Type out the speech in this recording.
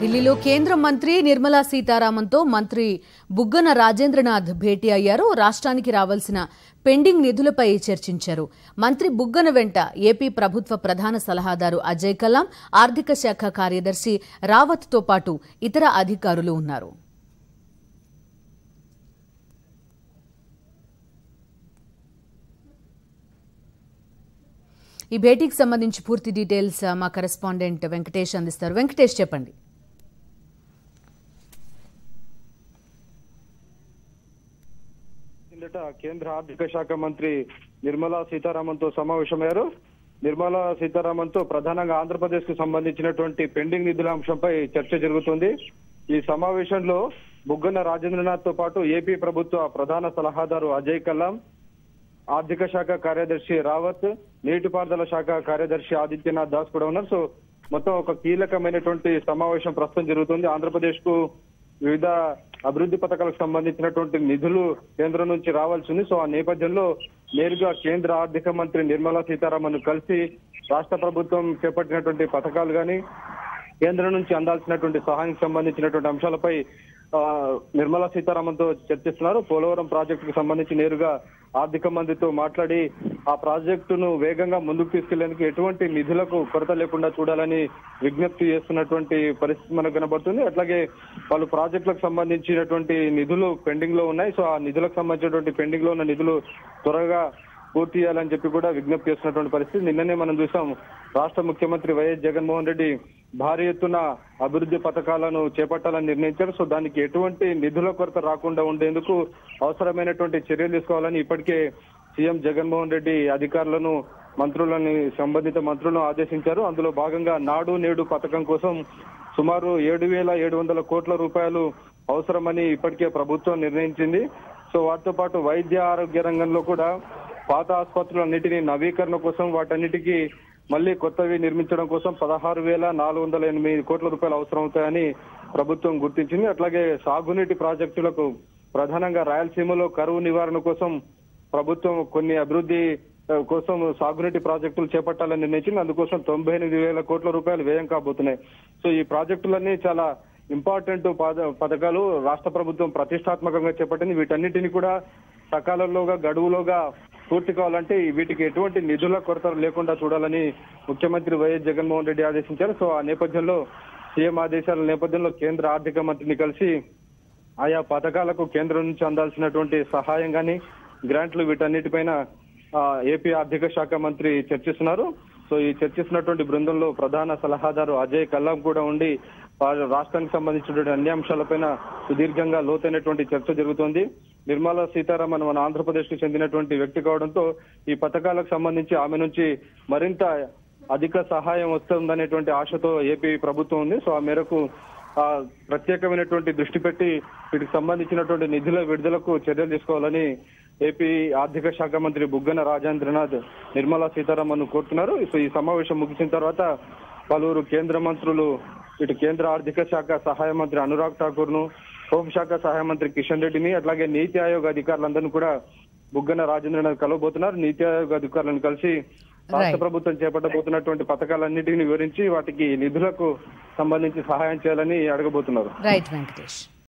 ఢిల్లీలో కేంద్ర మంత్రి నిర్మలా సీతారామన్తో మంత్రి బుగ్గన రాజేంద్రనాథ్ భేటీ అయ్యారు రాష్ట్రానికి రావాల్సిన పెండింగ్ నిధులపై చర్చించారు మంత్రి బుగ్గన వెంట ఏపీ ప్రభుత్వ ప్రధాన సలహాదారు అజయ్ కలాం ఆర్థిక శాఖ కార్యదర్శి రావత్తో పాటు ఇతర అధికారులు ఉన్నారు ఈ భేటీకి సంబంధించి పూర్తి డీటెయిల్స్ ఆ, మా కరెస్పాండెంట్ వెంకటేష్ అందిస్తారు వెంకటేష్ చెప్పండి కిందట కేంద్ర ఆర్థిక శాఖ మంత్రి నిర్మలా సీతారామన్ తో సమావేశమయ్యారు నిర్మలా సీతారామన్ తో ప్రధానంగా ఆంధ్రప్రదేశ్ కు సంబంధించినటువంటి పెండింగ్ నిధుల అంశంపై చర్చ జరుగుతుంది ఈ సమావేశంలో బుగ్గన రాజేంద్రనాథ్ తో పాటు ఏపీ ప్రభుత్వ ప్రధాన సలహాదారు అజయ్ కల్లాం ఆర్థిక శాఖ కార్యదర్శి రావత్ నీటిపారుదల శాఖ కార్యదర్శి ఆదిత్యనాథ్ దాస్ కూడా ఉన్నారు సో మొత్తం ఒక కీలకమైనటువంటి సమావేశం ప్రస్తుతం జరుగుతుంది ఆంధ్రప్రదేశ్ కు వివిధ అభివృద్ధి పథకాలకు సంబంధించినటువంటి నిధులు కేంద్రం నుంచి రావాల్సి ఉంది సో ఆ నేపథ్యంలో నేరుగా కేంద్ర ఆర్థిక మంత్రి నిర్మలా సీతారామన్ కలిసి రాష్ట్ర ప్రభుత్వం చేపట్టినటువంటి పథకాలు కానీ కేంద్రం నుంచి అందాల్సినటువంటి సహాయానికి సంబంధించినటువంటి అంశాలపై ఆ, నిర్మలా సీతారామన్ తో చర్చిస్తున్నారు పోలవరం ప్రాజెక్టుకు సంబంధించి నేరుగా ఆర్థిక మంత్రితో మాట్లాడి ఆ ప్రాజెక్టును వేగంగా ముందుకు తీసుకెళ్లేందుకు ఎటువంటి నిధులకు కొరత లేకుండా చూడాలని విజ్ఞప్తి చేస్తున్నటువంటి పరిస్థితి మనకు కనబడుతుంది అట్లాగే పలు ప్రాజెక్టులకు సంబంధించినటువంటి నిధులు పెండింగ్ లో ఉన్నాయి సో ఆ నిధులకు సంబంధించినటువంటి పెండింగ్ లో ఉన్న నిధులు త్వరగా పూర్తి చేయాలని చెప్పి కూడా విజ్ఞప్తి చేస్తున్నటువంటి పరిస్థితి నిన్ననే మనం చూసాం రాష్ట్ర ముఖ్యమంత్రి వైఎస్ జగన్మోహన్ రెడ్డి భారీ ఎత్తున అభివృద్ధి పథకాలను చేపట్టాలని నిర్ణయించారు సో దానికి ఎటువంటి నిధుల కొరత రాకుండా ఉండేందుకు అవసరమైనటువంటి చర్యలు తీసుకోవాలని ఇప్పటికే సీఎం జగన్మోహన్ రెడ్డి అధికారులను మంత్రులని సంబంధిత మంత్రులను ఆదేశించారు అందులో భాగంగా నాడు నేడు పథకం కోసం సుమారు ఏడు వేల ఏడు వందల కోట్ల రూపాయలు అవసరమని ఇప్పటికే ప్రభుత్వం నిర్ణయించింది సో వాటితో పాటు వైద్య ఆరోగ్య రంగంలో కూడా పాత ఆసుపత్రులన్నిటినీ నవీకరణ కోసం వాటన్నిటికీ మళ్ళీ కొత్తవి నిర్మించడం కోసం పదహారు వేల నాలుగు వందల ఎనిమిది కోట్ల రూపాయలు అవసరం అవుతాయని ప్రభుత్వం గుర్తించింది అట్లాగే సాగునీటి ప్రాజెక్టులకు ప్రధానంగా రాయలసీమలో కరువు నివారణ కోసం ప్రభుత్వం కొన్ని అభివృద్ధి ఆ, కోసం సాగునీటి ప్రాజెక్టులు చేపట్టాలని నిర్ణయించింది అందుకోసం తొంభై ఎనిమిది వేల కోట్ల రూపాయలు వ్యయం కాబోతున్నాయి సో ఈ ప్రాజెక్టులన్నీ చాలా ఇంపార్టెంట్ పద- పథకాలు రాష్ట్ర ప్రభుత్వం ప్రతిష్టాత్మకంగా చేపట్టింది వీటన్నిటిని కూడా సకాలంలోగా గడువులోగా పూర్తి కావాలంటే వీటికి ఎటువంటి నిధుల కొరత లేకుండా చూడాలని ముఖ్యమంత్రి వైఎస్ జగన్మోహన్ రెడ్డి ఆదేశించారు సో ఆ నేపథ్యంలో సీఎం ఆదేశాల నేపథ్యంలో కేంద్ర ఆర్థిక మంత్రిని కలిసి ఆయా పథకాలకు కేంద్రం నుంచి అందాల్సినటువంటి సహాయం కానీ గ్రాంట్లు వీటన్నిటిపైన ఆ, ఏపీ ఆర్థిక శాఖ మంత్రి చర్చిస్తున్నారు సో ఈ చర్చిస్తున్నటువంటి బృందంలో ప్రధాన సలహాదారు అజయ్ కల్లాం కూడా ఉండి వారి రాష్ట్రానికి సంబంధించినటువంటి అన్ని అంశాలపైన సుదీర్ఘంగా లోతైనటువంటి చర్చ జరుగుతోంది నిర్మలా సీతారామన్ మన ఆంధ్రప్రదేశ్ కు చెందినటువంటి వ్యక్తి కావడంతో ఈ పథకాలకు సంబంధించి ఆమె నుంచి మరింత అధిక సహాయం వస్తుందనేటువంటి ఆశతో ఏపీ ప్రభుత్వం ఉంది సో ఆ మేరకు ఆ ప్రత్యేకమైనటువంటి దృష్టి పెట్టి వీటికి సంబంధించినటువంటి నిధుల విడుదలకు చర్యలు తీసుకోవాలని ఏపీ ఆర్థిక శాఖ మంత్రి బుగ్గన రాజేంద్రనాథ్ నిర్మలా సీతారామన్ కోరుతున్నారు సో ఈ సమావేశం ముగిసిన తర్వాత పలువురు కేంద్ర మంత్రులు ఇటు కేంద్ర ఆర్థిక శాఖ సహాయ మంత్రి అనురాగ్ ఠాకూర్ ను హోంశాఖ సహాయ మంత్రి కిషన్ రెడ్డిని అట్లాగే నీతి ఆయోగ్ అధికారులందరినీ కూడా బుగ్గన రాజేంద్రనాథ్ కలవబోతున్నారు నీతి ఆయోగ్ అధికారులను కలిసి రాష్ట్ర Right. ప్రభుత్వం చేపట్టబోతున్నటువంటి పథకాలన్నిటిని వివరించి వాటికి నిధులకు సంబంధించి సహాయం చేయాలని అడగబోతున్నారు రైట్ వెంకటేష్